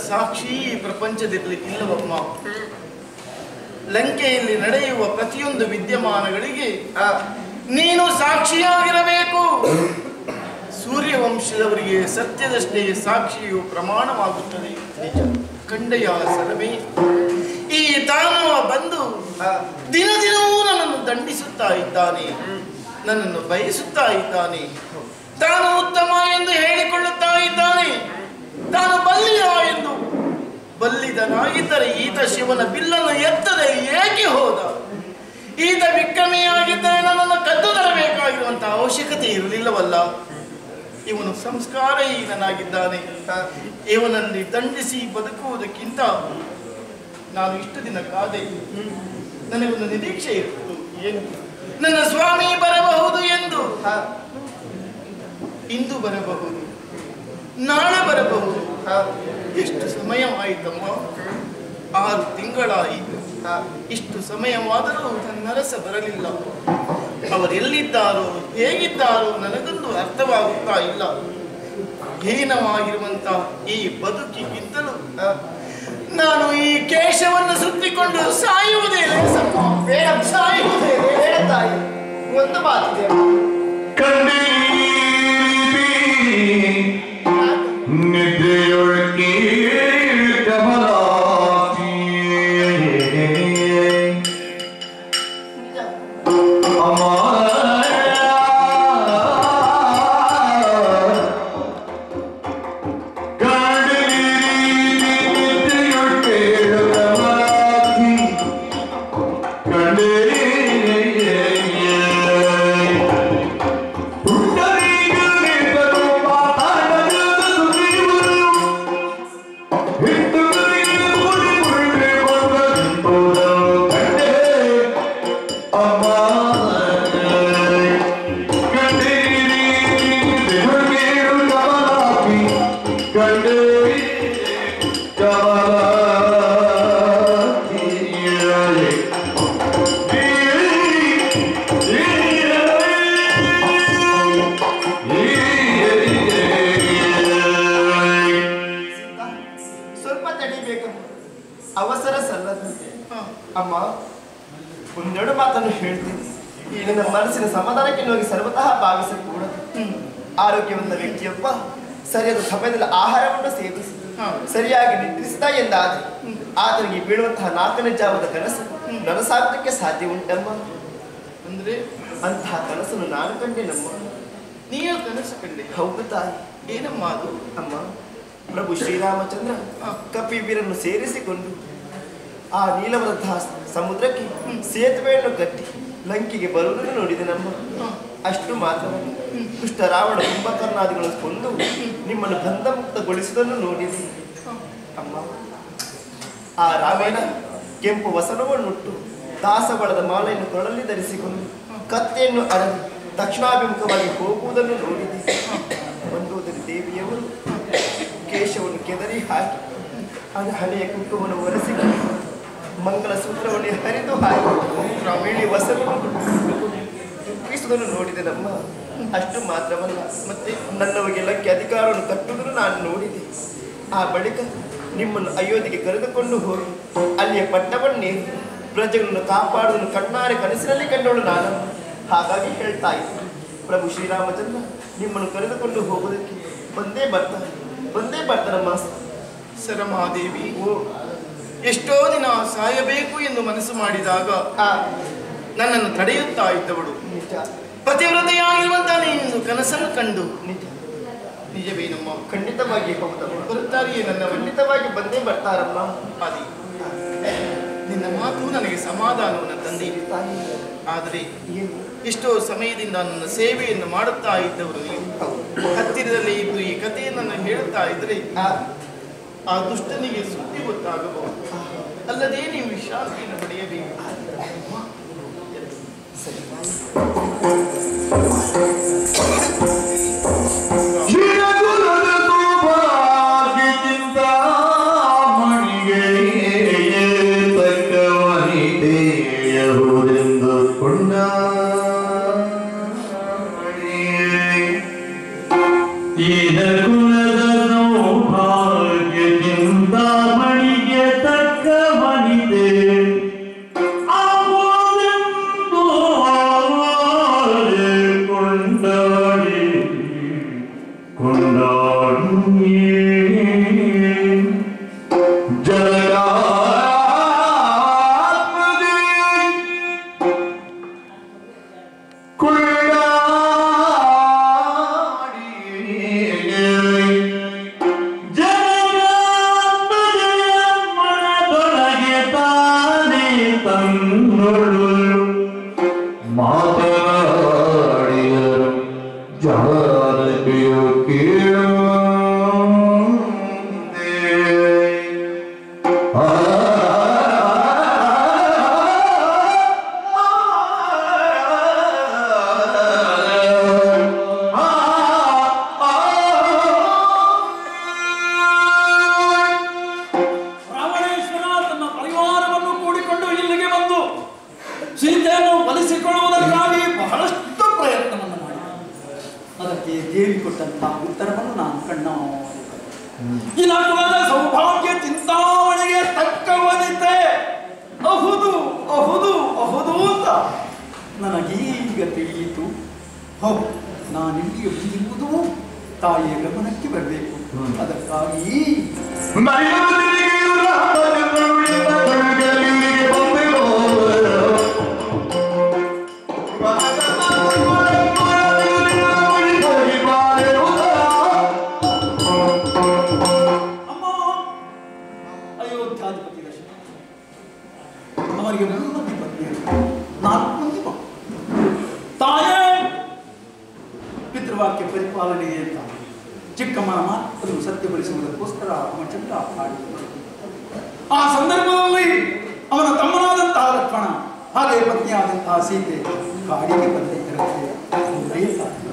ಸಾಕ್ಷಿ ಈ ಪ್ರಪಂಚದಲ್ಲಿ ಇಲ್ಲವಮ್ಮ ಲಂಕೆಯಲ್ಲಿ ನಡೆಯುವ ಪ್ರತಿಯೊಂದು ವಿದ್ಯಮಾನಗಳಿಗೆ ಆ, ನೀನು ಸಾಕ್ಷಿಯಾಗಿರಬೇಕು ಸೂರ್ಯವಂಶದವರಿಗೆ ಸತ್ಯದಷ್ಟೇ ಸಾಕ್ಷಿಯು ಪ್ರಮಾಣವಾಗುತ್ತದೆ ಕಂಡೆಯ ಸರಮಿ ಈ ತಾನವ ಬಂದು ಆ, ದಿನ ದಿನವೂ ನನ್ನನ್ನು ದಂಡಿಸುತ್ತಾ ಇದ್ದಾನೆ ನನ್ನನ್ನು ಬಯಸುತ್ತಾ ಇದ್ದಾನೆ ತಾನು ಉತ್ತಮ ಎಂದು ಹೇಳಿಕೊಳ್ಳುತ್ತಾ ಇದ್ದಾನೆ ತಾನು ಬಲ್ಲಿಯ ಎಂದು ಬಲ್ಲಿದನಾಗಿದ್ದರೆ ಈತ ಶಿವನ ಬಿಲ್ಲನ್ನು ಎತ್ತದೆ ಏಕೆ ಹೋದ ಈತ ವಿಕ್ರಮಿಯಾಗಿದ್ದರೆ ನನ್ನನ್ನು ಕದ್ದು ತರಬೇಕಾಗಿರುವಂತಹ ಅವಶ್ಯಕತೆ ಇರಲಿಲ್ಲವಲ್ಲ ಇವನು ಸಂಸ್ಕಾರಹೀನನಾಗಿದ್ದಾನೆ ಆ, ಇವನಲ್ಲಿ ದಂಡಿಸಿ ಬದುಕುವುದಕ್ಕಿಂತ ನಾನು ಇಷ್ಟು ದಿನ ಕಾದೆ ನನಗೊಂದು ನಿರೀಕ್ಷೆ ಇತ್ತು ಏನು ನನ್ನ ಸ್ವಾಮಿ ಬರಬಹುದು ಎಂದು ಆ, ಇಂದು ಬರಬಹುದು ನಾಳೆ ಬರಬಹುದು ಆ, ಎಷ್ಟು ಸಮಯವಾಯಿತಮ್ಮ ಆರು ತಿಂಗಳಾಯಿತು ಆ, ಇಷ್ಟು ಸಮಯವಾದರೂ ನನ್ನ ಅರಸ ಬರಲಿಲ್ಲ ಅವರೆಲ್ಲಿದ್ದಾರೋ ಹೇಗಿದ್ದಾರೋ ನನಗೊಂದು ಅರ್ಥವಾಗುತ್ತಾ ಇಲ್ಲ ಹೀನವಾಗಿರುವಂತಹ ಈ ಬದುಕಿಗಿಂತಲೂ ಆ, ನಾನು ಈ ಕೇಶವನ್ನು ಸುತ್ತಿಕೊಂಡು ಸಾಯುವುದೇ ಲೇಸಮ್ಮ. ಬೇಡ ಸಾಯುವುದೇ ಬೇಡ ತಾಯಿ ಒಂದು ಮಾತಿದೆ ನಿಜ. ಸ್ವಲ್ಪ ತಡಿಬೇಕಮ್ಮ ಅವಸರ ಸಲ್ಲದಂತೆ ಹ, ಅಮ್ಮ ಒಂದೆರಡು ಮಾತನ್ನು ಹೇಳ್ತೀನಿ ನಿನ್ನ ಮನಸ್ಸಿನ ಸಮಾಧಾನಕ್ಕೆ ಹೋಗಿ ಸರ್ವತಃ ಭಾವಿಸಕೂಡದು ಹ್ಮ್, ಆರೋಗ್ಯವಂತ ವ್ಯಕ್ತಿಯೊಬ್ಬ ಸರಿಯಾದ ಸಮಯದಲ್ಲಿ ಆಹಾರವನ್ನು ಸೇವಿಸಿ ಹ, ಸರಿಯಾಗಿ ನಿದ್ರಿಸಿದ ಎಂದಾದ್ರೆ ಆತನಿಗೆ ಬೀಳುವಂತಹ ನಾಲ್ಕನೇ ಜಾವದ ಕನಸು ನನಸಾಗಲಿಕ್ಕೆ ಸಾಧ್ಯ ಉಂಟಮ್ಮ ಅಂದ್ರೆ ಅಂತಹ ಕನಸನ್ನು ನಾನು ಕಂಡೆ ನಮ್ಮ ನೀನು ಕನಸು ಕಂಡೆ ಹೌದು ತಾಯಿ ಏನಮ್ಮ ಅದು ಅಮ್ಮ ಪ್ರಭು ಶ್ರೀರಾಮಚಂದ್ರ ಕಪಿವೀರನ್ನು ಸೇರಿಸಿಕೊಂಡು ಆ ನೀಲವದಂತಹ ಸಮುದ್ರಕ್ಕೆ ಸೇತುವೆಯನ್ನು ಕಟ್ಟಿ ಲಂಕೆಗೆ ಬರುವುದನ್ನು ನೋಡಿದೆ ನಮ್ಮ ಹ, ಅಷ್ಟು ಮಾತ್ರವಲ್ಲ ದುಷ್ಟ ರಾವಣ ಕುಂಭಕರ್ಣಾದಿಗಳನ್ನು ಕೊಂದು ನಿಮ್ಮನ್ನು ಬಂಧಮುಕ್ತಗೊಳಿಸುವುದನ್ನು ನೋಡಿದೆ ಅಮ್ಮ ಆ ರಾಮೇಣ ಕೆಂಪು ವಸನವನ್ನುಟ್ಟು ದಾಸಬಳದ ಮಾಲೆಯನ್ನು ಕೊರಳಲ್ಲಿ ಧರಿಸಿಕೊಂಡು ಕತ್ತೆಯನ್ನು ಅಡಗಿ ದಕ್ಷಿಣಾಭಿಮುಖವಾಗಿ ಹೋಗುವುದನ್ನು ನೋಡಿದೆ ಮಂಡೋದರಿ ದೇವಿಯವರು ಕೇಶವನ್ನು ಕೆದರಿ ಹಾಕಿ ಅದು ಹಳೆಯ ಕುಂಕುಮವನ್ನು ಒರೆಸಿಕೊಂಡು ಮಂಗಲ ಸೂತ್ರವನ್ನು ಹರಿದು ಹಾಕಿ ಕ್ರಮೇಣಿ ವಸನವನ್ನು ದುಃಖಿಸುವುದನ್ನು ನೋಡಿದೆ ನಮ್ಮ ಅಷ್ಟು ಮಾತ್ರವಲ್ಲ ಮತ್ತೆ ನನ್ನವರಿಗೆಲ್ಲಕ್ಕೆ ಅಧಿಕಾರವನ್ನು ಕಟ್ಟುವುದನ್ನು ನಾನು ನೋಡಿದೆ ಆ ಬಳಿಕ ನಿಮ್ಮನ್ನು ಅಯೋಧ್ಯೆಗೆ ಕರೆದುಕೊಂಡು ಹೋಗಿ ಅಲ್ಲಿಯ ಪಟ್ಟವನ್ನೇ ಪ್ರಜೆಗಳನ್ನು ಕಾಪಾಡುವುದನ್ನು ಕಣ್ಣಾರೆ ಕನಸಿನಲ್ಲಿ ಕಂಡವಳು ನಾನು ಹಾಗಾಗಿ ಹೇಳ್ತಾ ಇದ್ದೆ ಪ್ರಭು ಶ್ರೀರಾಮಚಂದ್ರ ನಿಮ್ಮನ್ನು ಕರೆದುಕೊಂಡು ಹೋಗುವುದಕ್ಕೆ ಬಂದೇ ಬರ್ತಾರೆ ಬಂದೇ ಬರ್ತಾರಮ್ಮ ಸರಮಾದೇವಿ ಓ ಎಷ್ಟೋ ದಿನ ಸಾಯಬೇಕು ಎಂದು ಮನಸ್ಸು ಮಾಡಿದಾಗ ಆ ನನ್ನನ್ನು ತಡೆಯುತ್ತಾ ಇದ್ದವಳು ನಿಜ ಪತಿವ್ರತೆಯಾಗಿರುವಂತಹ ನೀನು ಕನಸನ್ನು ಕಂಡು ನಿಜ ನಿಜವೇನಮ್ಮ ಖಂಡಿತವಾಗಿ ಹೌದಮ್ಮ ಬರುತ್ತಾರೆಯೇ ನನ್ನ ಖಂಡಿತವಾಗಿ ಬಂದೇ ಬರ್ತಾರಮ್ಮ ಆದಿ ನಿನ್ನ ಮಾತು ನನಗೆ ಸಮಾಧಾನವನ್ನು ತಂದಿದೆ ತಾಯಿ ಆದರೆ ಏನು ಎಷ್ಟೋ ಸಮಯದಿಂದ ನನ್ನ ಸೇವೆಯನ್ನು ಮಾಡುತ್ತಾ ಇದ್ದವರು ನೀವು ಹೌದು ಹತ್ತಿರದಲ್ಲಿ ಇದ್ದು ಈ ಕಥೆಯನ್ನು ನಾನು ಹೇಳುತ್ತಾ ಇದ್ರೆ ಆ ಆ ದುಷ್ಟನಿಗೆ ಸುದ್ದಿ ಗೊತ್ತಾಗಬಹುದು ಅಲ್ಲದೆ ನೀವು ವಿಶ್ರಾಂತಿಯನ್ನು ಪಡೆಯಬೇಕು ಕುಲದ ಸೌಭಾಗ್ಯಕ್ಕಿಂತ ನಿನ್ನೊಳು ಮಾತನಾಡಿದರು ಜಾನಕಿಯು ಕೇಳುವಂತೆ ಆ ರಾವಣೇಶ್ವರ ತನ್ನ ಪರಿವಾರವನ್ನು ಕೂಡಿಕೊಂಡು ಇಲ್ಲಿಗೆ ಬಂದು ಸೀತೆಯನ್ನು ಒಲಿಸಿಕೊಳ್ಳುವುದಕ್ಕಾಗಿ ಬಹಳಷ್ಟು ಪ್ರಯತ್ನವನ್ನು ಮಾಡಿದ ಅದಕ್ಕೆ ದೇವಿ ಕೊಟ್ಟಂತಹ ಉತ್ತರವನ್ನು ನಾನು ಕಣ್ಣ ಈ ಕುಲದ ಸೌಭಾಗ್ಯ ಚಿಂತಾಮಣಿಗೆ ತಕ್ಕ ವನಿತೆ ಅಹುದು ಅಹುದು ಅಹುದು ಅಂತ ನನಗೀಗ ತಿಳಿಯಿತು ಹೌದು ನಾನಿಲ್ಲಿಗೆ ಬಂದಿರುವುದು ತಾಯಿಯ ಗಮನಕ್ಕೆ ಬರಬೇಕು ಅದಕ್ಕಾಗಿ ಅಮ್ಮ ಅಯೋಧ್ಯಾಧಿಪತಿ ದಶರಥ ಅವರಿಗೆ ಮೂರು ಮಂದಿ ಪತ್ನಿಯರು ನಾಲ್ಕು ಮಂದಿ ಮಕ್ಕಳು ತಾಯೇ ಪಿತೃವಾಕ್ಯ ಪರಿಪಾಲನೆ ಅಂತ ಚಿಕ್ಕಮ್ಮನ ಮಾತನ್ನು ಸತ್ಯಗೊಳಿಸುವುದಕ್ಕೋಸ್ಕರ ಅವನ ಚಂದ್ರ ಮಾಡಿದರು ಆ ಸಂದರ್ಭದಲ್ಲಿ ಅವನ ತಮ್ಮನಾದಂತಹ ಲಕ್ಷ್ಮಣ ಹಾಗೆ ಪತ್ನಿಯಾದಂತಹ ಸೀತೆ ಕಾಡಿಗೆ ಬಂದಿದ್ದರಂತೆ